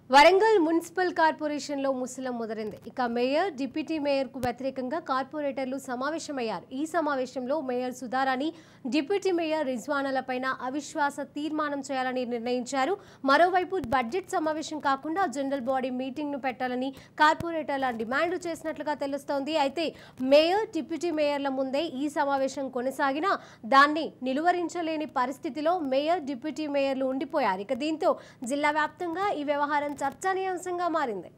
Warangal municipal కార్పొరేషన్లో ముసలం ముదిరింది ఇక mayor deputy మేయర్కు వ్యతిరేకంగా కార్పొరేటర్లు సమావేశమయ్యారు ఈ సమావేశంలో మేయర్ సుధారాణి డిప్యూటీ మేయర్ రిజ్వానాలపైన అవిశ్వాస తీర్మానం చేయాలని నిర్ణయించారు మరోవైపు బడ్జెట్ సమావేశం కాకుండా జనరల్ బాడీ మీటింగ్ను పెట్టాలని కార్పొరేటర్ల డిమాండ్ చేసినట్లుగా తెలుస్తోంది అయితే మేయర్ డిప్యూటీ మేయర్ల ముందే ఈ సమావేశం కొనసాగినా దాన్ని నిలువరించలేని పరిస్థితిలో మేయర్ డిప్యూటీ మేయర్లు ఉండిపోయారు ఇక దీంతో జిల్లా వ్యాప్తంగా ఈ వ్యవహారం చర్చనీయాంశంగా మారింది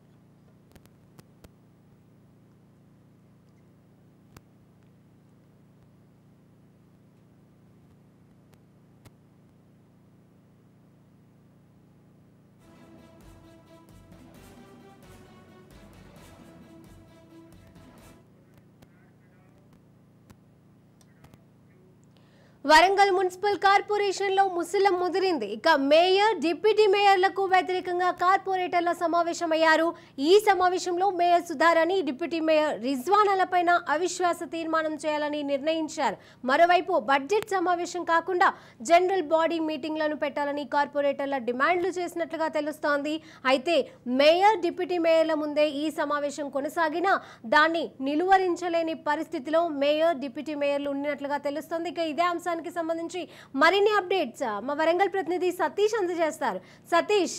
వరంగల్ మున్సిపల్ కార్పొరేషన్లో ముసలం ముదిరింది ఇక మేయర్ డిప్యూటీ మేయర్లకు వ్యతిరేకంగా కార్పొరేటర్ల సమావేశమయ్యారు ఈ సమావేశంలో మేయర్ సుధారాణి డిప్యూటీ మేయర్ రిజ్వానాలపైన అవిశ్వాస తీర్మానం చేయాలని నిర్ణయించారు మరోవైపు బడ్జెట్ సమావేశం కాకుండా జనరల్ బాడీ మీటింగ్లను పెట్టాలని కార్పొరేటర్ల డిమాండ్లు చేసినట్లుగా తెలుస్తోంది అయితే మేయర్ డిప్యూటీ మేయర్ల ముందే ఈ సమావేశం కొనసాగినా దాన్ని నిలువరించలేని పరిస్థితిలో మేయర్ డిప్యూటీ మేయర్లు ఉన్నట్లుగా తెలుస్తోంది ఇక ఇదే అంశానికి సంబంధించి మరిన్ని అప్డేట్స్ మా వరంగల్ ప్రతినిధి సతీష్ అందజేస్తారు సతీష్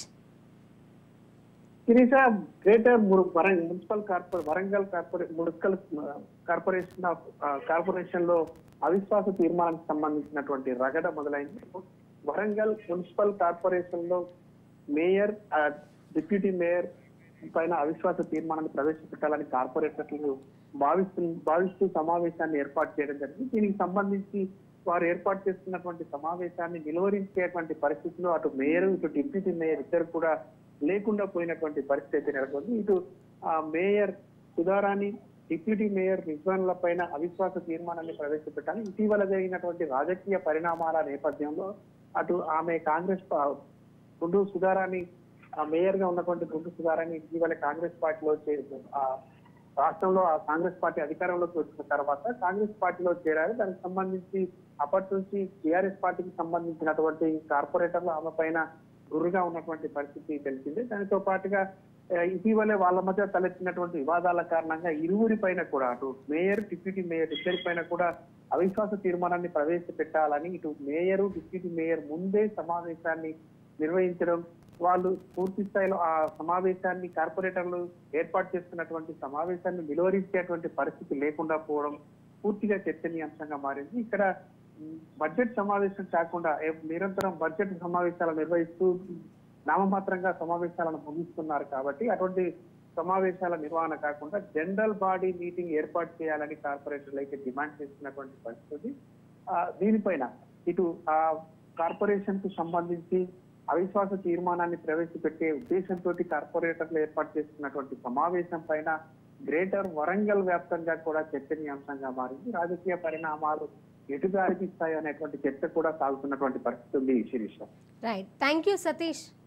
శిరీష గ్రేటర్ మురు- వరంగల్ మున్సిపల్ కార్పొరే వరంగల్ కార్పొరే మున్సిపల్ కార్పొరేషన్ ఆఫ్ ఆ, కార్పొరేషన్ లో అవిశ్వాస తీర్మానానికి సంబంధించినటువంటి రగడ మొదలైంది వరంగల్ మున్సిపల్ కార్పొరేషన్ లో మేయర్ ఆ, డిప్యూటీ మేయర్ పైన అవిశ్వాస తీర్మానాన్ని ప్రవేశపెట్టాలని కార్పొరేటర్లు భావిస్తూ భావిస్తూ సమావేశాన్ని ఏర్పాటు చేయడం జరిగింది దీనికి సంబంధించి వారు ఏర్పాటు చేస్తున్నటువంటి సమావేశాన్ని నిలువరించేటువంటి పరిస్థితిలో అటు మేయర్ ఇటు డిప్యూటీ మేయర్ ఇద్దరు కూడా లేకుండా పోయినటువంటి పరిస్థితి నెలకొంది ఇటు ఆ మేయర్ సుధారాణి డిప్యూటీ మేయర్ రిజ్వాన్ల పైన అవిశ్వాస తీర్మానాన్ని ప్రవేశపెట్టాలి ఇటీవల జరిగినటువంటి రాజకీయ పరిణామాల నేపథ్యంలో అటు ఆమె కాంగ్రెస్ పా- గుండు సుధారాణి ఆ మేయర్ గా ఉన్నటువంటి గుండు సుధారాణి ఇటీవల కాంగ్రెస్ పార్టీలో చే- ఆ రాష్ట్రంలో ఆ కాంగ్రెస్ పార్టీ అధికారంలోకి వచ్చిన తర్వాత కాంగ్రెస్ పార్టీలో చేరారు దానికి సంబంధించి అప్పటి నుంచి టిఆర్ఎస్ పార్టీకి సంబంధించినటువంటి కార్పొరేటర్లు ఆమె పైన గురుగా ఉన్నటువంటి పరిస్థితి తెలిసిందే దానితో పాటుగా ఆ, ఇటీవలే వాళ్ళ మధ్య తలెత్తినటువంటి వివాదాల కారణంగా ఇరువురి పైన కూడా అటు మేయర్ డిప్యూటీ మేయర్ ఇద్దరి పైన కూడా అవిశ్వాస తీర్మానాన్ని ప్రవేశపెట్టాలని ఇటు మేయరు డిప్యూటీ మేయర్ ముందే సమావేశాన్ని నిర్వహించడం వాళ్ళు పూర్తి స్థాయిలో ఆ సమావేశాన్ని కార్పొరేటర్లు ఏర్పాటు చేస్తున్నటువంటి సమావేశాన్ని నిలువరించేటువంటి పరిస్థితి లేకుండా పోవడం పూర్తిగా చర్చనీయాంశంగా మారింది ఇక్కడ ఉమ్, బడ్జెట్ సమావేశం కాకుండా ఏ- నిరంతరం బడ్జెట్ సమావేశాలు నిర్వహిస్తూ నామమాత్రంగా సమావేశాలను ముగిస్తున్నారు కాబట్టి అటువంటి సమావేశాల నిర్వహణ కాకుండా జనరల్ బాడీ మీటింగ్ ఏర్పాటు చేయాలని కార్పొరేటర్లు అయితే డిమాండ్ చేస్తున్నటువంటి పరిస్థితి ఆ, దీనిపైన ఇటు ఆ కార్పొరేషన్ కు సంబంధించి అవిశ్వాస తీర్మానాన్ని ప్రవేశపెట్టే ఉద్దేశంతో కార్పొరేటర్లు ఏర్పాటు చేస్తున్నటువంటి సమావేశం పైన గ్రేటర్ వరంగల్ వ్యాప్తంగా కూడా చర్చనీయాంశంగా మారింది రాజకీయ పరిణామాలు ఎటు దారితీస్తాయి అనేటువంటి చర్చ కూడా సాగుతున్నటువంటి పరిస్థితి ఉంది Sirisha right thank you Satish